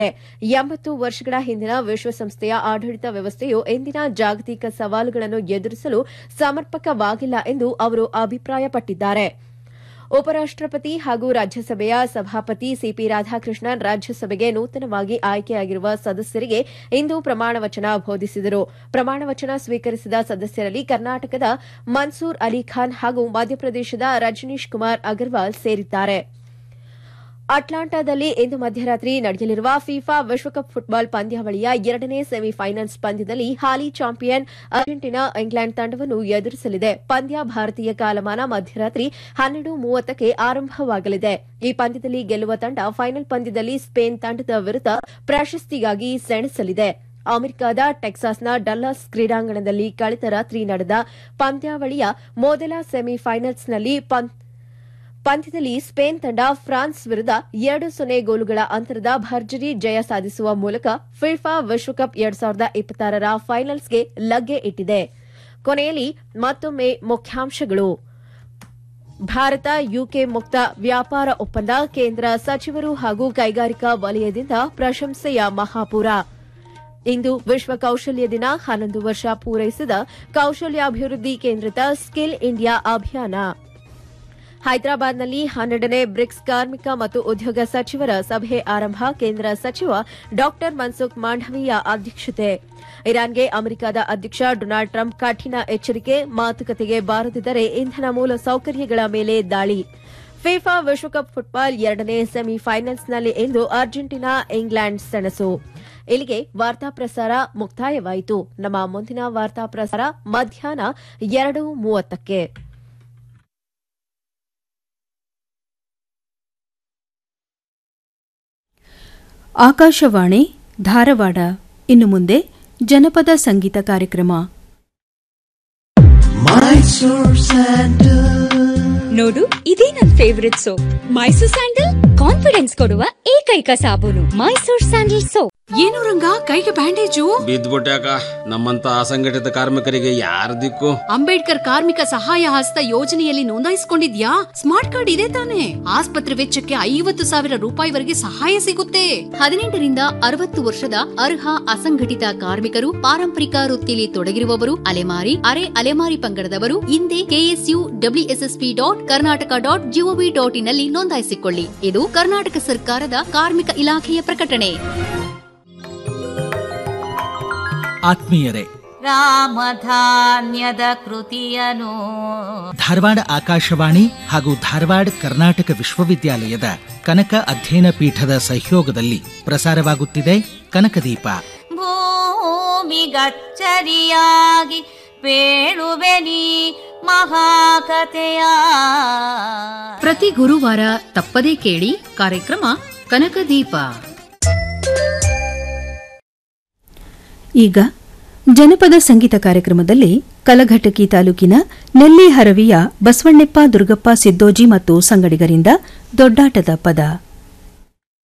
ಎಂಬತ್ತು ವರ್ಷಗಳ ಹಿಂದಿನ ವಿಶ್ವಸಂಸ್ಥೆಯ ಆಡಳಿತ ವ್ಯವಸ್ಥೆಯು ಇಂದಿನ ಜಾಗತಿಕ ಸವಾಲುಗಳನ್ನು ಎದುರಿಸಲು ಸಮರ್ಪಕವಾಗಿಲ್ಲ ಎಂದು ಅವರು ಅಭಿಪ್ರಾಯಪಟ್ಟಿದ್ದಾರೆ ಉಪರಾಷ್ಟಪತಿ ಹಾಗೂ ರಾಜ್ಯಸಭೆಯ ಸಭಾಪತಿ ಸಿಪಿ ರಾಧಾಕೃಷ್ಣನ್ ರಾಜ್ಯಸಭೆಗೆ ನೂತನವಾಗಿ ಆಯ್ಕೆಯಾಗಿರುವ ಸದಸ್ಯರಿಗೆ ಇಂದು ಪ್ರಮಾಣವಚನ ಬೋಧಿಸಿದರು ಪ್ರಮಾಣವಚನ ಸ್ವೀಕರಿಸಿದ ಸದಸ್ಯರಲ್ಲಿ ಕರ್ನಾಟಕದ ಮನ್ಸೂರ್ ಅಲಿ ಖಾನ್ ಹಾಗೂ ಮಧ್ಯಪ್ರದೇಶದ ರಜನೀಶ್ ಕುಮಾರ್ ಅಗರ್ವಾಲ್ ಸೇರಿದ್ದಾರೆ ಅಟ್ಲಾಂಟಾದಲ್ಲಿ ಇಂದು ಮಧ್ಯರಾತ್ರಿ ನಡೆಯಲಿರುವ ಫಿಫಾ ವಿಶ್ವಕಪ್ ಫುಟ್ಬಾಲ್ ಪಂದ್ಯಾವಳಿಯ ಎರಡನೇ ಸೆಮಿಫೈನಲ್ಸ್ ಪಂದ್ಯದಲ್ಲಿ ಹಾಲಿ ಚಾಂಪಿಯನ್ ಅರ್ಜೆಂಟೀನಾ ಇಂಗ್ಲೆಂಡ್ ತಂಡವನ್ನು ಎದುರಿಸಲಿದೆ ಪಂದ್ಯ ಭಾರತೀಯ ಕಾಲಮಾನ ಮಧ್ಯರಾತ್ರಿ ಹನ್ನೆರಡು ಮೂವತ್ತಕ್ಕೆ ಆರಂಭವಾಗಲಿದೆ ಈ ಪಂದ್ಯದಲ್ಲಿ ಗೆಲ್ಲುವ ತಂಡ ಫೈನಲ್ ಪಂದ್ಯದಲ್ಲಿ ಸ್ಪೇನ್ ತಂಡದ ವಿರುದ್ಧ ಪ್ರಶಸ್ತಿಗಾಗಿ ಸೆಣಸಲಿದೆ ಅಮೆರಿಕದ ಟೆಕ್ಸಾಸ್ನ ಡಲ್ಲಾಸ್ ಕ್ರೀಡಾಂಗಣದಲ್ಲಿ ಕಳೆದ ರಾತ್ರಿ ನಡೆದ ಪಂದ್ಯಾವಳಿಯ ಮೊದಲ ಸೆಮಿಫೈನಲ್ಸ್ನಲ್ಲಿ ಪಂದ್ಯದಲ್ಲಿ ಸ್ಪೇನ್ ತಂಡ ಫ್ರಾನ್ಸ್ ವಿರುದ್ಧ ಎರಡು ಸೊನ್ನೆ ಗೋಲುಗಳ ಅಂತರದ ಭರ್ಜರಿ ಜಯ ಸಾಧಿಸುವ ಮೂಲಕ ಫಿಫಾ ವಿಶ್ವಕಪ್ ಎರಡ್ ಸಾವಿರದ ಇಪ್ಪತ್ತಾರರ ಫೈನಲ್ಸ್ಗೆ ಲಗ್ಗೆ ಇಟ್ಟಿದೆ ಕೊನೆಯಲ್ಲಿ ಮತ್ತೊಮ್ಮೆ ಮುಖ್ಯಾಂಶಗಳು ಭಾರತ ಯುಕೆ ಮುಕ್ತ ವ್ಯಾಪಾರ ಒಪ್ಪಂದ ಕೇಂದ್ರ ಸಚಿವರು ಹಾಗೂ ಕೈಗಾರಿಕಾ ವಲಯದಿಂದ ಪ್ರಶಂಸೆಯ ಮಹಾಪೂರ ಇಂದು ವಿಶ್ವ ಕೌಶಲ್ಯ ದಿನ ಹನ್ನೊಂದು ವರ್ಷ ಪೂರೈಸಿದ ಕೌಶಲ್ಯಾಭಿವೃದ್ಧಿ ಕೇಂದ್ರಿತ ಸ್ಕಿಲ್ ಇಂಡಿಯಾ ಅಭಿಯಾನ ಹೈದರಾಬಾದ್ನಲ್ಲಿ ಹನ್ನೆರಡನೇ ಬ್ರಿಕ್ಸ್ ಕಾರ್ಮಿಕ ಮತ್ತು ಉದ್ಯೋಗ ಸಚಿವರ ಸಭೆ ಆರಂಭ ಕೇಂದ್ರ ಸಚಿವ ಡಾ ಮನ್ಸುಖ್ ಮಾಂಡವೀಯ ಅಧ್ಯಕ್ಷತೆ ಇರಾನ್ಗೆ ಅಮೆರಿಕದ ಅಧ್ಯಕ್ಷ ಡೊನಾಲ್ಡ್ ಟ್ರಂಪ್ ಕಠಿಣ ಎಚ್ಚರಿಕೆ ಮಾತುಕತೆಗೆ ಬಾರದಿದ್ದರೆ ಇಂಧನ ಮೂಲ ಸೌಕರ್ಯಗಳ ಮೇಲೆ ದಾಳಿ ಫಿಫಾ ವಿಶ್ವಕಪ್ ಫುಟ್ಬಾಲ್ ಎರಡನೇ ಸೆಮಿಫೈನಲ್ಸ್ನಲ್ಲಿ ಇಂದು ಅರ್ಜೆಂಟೀನಾ ಇಂಗ್ಲೆಂಡ್ ಸೆಣಸು ಇಲ್ಲಿಗೆ ವಾರ್ತಾ ಪ್ರಸಾರ ಮುಕ್ತಾಯವಾಯಿತು ನಮ್ಮ ಮುಂದಿನ ವಾರ್ತಾ ಪ್ರಸಾರ ಮಧ್ಯಾಹ್ನ ಎರಡು ಮೂವತ್ತಕ್ಕೆ ಆಕಾಶವಾಣಿ ಧಾರವಾಡ ಇನ್ನು ಮುಂದೆ ಜನಪದ ಸಂಗೀತ ಕಾರ್ಯಕ್ರಮ ನೋಡು ಇದೇ ನನ್ favourite soap Mysore sandal confidence ಕೊಡುವ ಏಕೈಕ ಸಾಬೂನು ಮೈಸೂರ್ ಸ್ಯಾಂಡಲ್ ಸೋಪ್ ಏನು ರಂಗ ಕೈಗೆ ಬ್ಯಾಂಡೇಜು ಬಿದ್ದ್ಬಿಟ್ಯಾಕ ನಮ್ಮಂತ ಅಸಂಘಟಿತ ಕಾರ್ಮಿಕರಿಗೆ ಯಾರ ದಿಕ್ಕು ಅಂಬೇಡ್ಕರ್ ಕಾರ್ಮಿಕ ಸಹಾಯ ಹಸ್ತ ಯೋಜನೆಯಲ್ಲಿ ನೋಂದಾಯಿಸಿಕೊಂಡಿದ್ಯಾ ಸ್ಮಾರ್ಟ್ ಕಾರ್ಡ್ ಇದೆ ತಾನೆ ಆಸ್ಪತ್ರೆ ವೆಚ್ಚಕ್ಕೆ ಐವತ್ತು ಸಾವಿರ ರೂಪಾಯಿವರೆಗೆ ಸಹಾಯ ಸಿಗುತ್ತೆ ಹದಿನೆಂಟರಿಂದ ಅರವತ್ತು ವರ್ಷದ ಅರ್ಹ ಅಸಂಘಟಿತ ಕಾರ್ಮಿಕರು ಪಾರಂಪರಿಕ ವೃತ್ತಿಯಲ್ಲಿ ತೊಡಗಿರುವವರು ಅಲೆಮಾರಿ ಅರೆ ಅಲೆಮಾರಿ ಪಂಗಡದವರು ಹಿಂದೆ KSU WSSP dot Karnataka dot GOV dot in ನಲ್ಲಿ ನೋಂದಾಯಿಸಿಕೊಳ್ಳಿ ಇದು ಕರ್ನಾಟಕ ಸರ್ಕಾರದ ಕಾರ್ಮಿಕ ಇಲಾಖೆಯ ಪ್ರಕಟಣೆ ಆತ್ಮೀಯರೇ ರಾಮಧಾನ್ಯದ ಕೃತಿಯನು ಧಾರವಾಡ ಆಕಾಶವಾಣಿ ಹಾಗೂ ಧಾರವಾಡ ಕರ್ನಾಟಕ ವಿಶ್ವವಿದ್ಯಾಲಯದ ಕನಕ ಅಧ್ಯಯನ ಪೀಠದ ಸಹಯೋಗದಲ್ಲಿ ಪ್ರಸಾರವಾಗುತ್ತಿದೆ ಕನಕದೀಪ ಭೂಮಿಗಚ್ಚರಿಯಾಗಿ ಪೇಳುವೆನಿ ಮಹಾಕಥೆಯ ಪ್ರತಿ ಗುರುವಾರ ತಪ್ಪದೇ ಕೇಳಿ ಕಾರ್ಯಕ್ರಮ ಕನಕದೀಪ ಈಗ ಜನಪದ ಸಂಗೀತ ಕಾರ್ಯಕ್ರಮದಲ್ಲಿ ಕಲಘಟಕಿ ತಾಲೂಕಿನ ನೆಲ್ಲಿ ಹರವಿಯ ಬಸವಣ್ಣಪ್ಪ ದುರ್ಗಪ್ಪ ಸಿದ್ದೋಜಿ ಮತ್ತು ಸಂಗಡಿಗರಿಂದ ದೊಡ್ಡಾಟದ ಪದ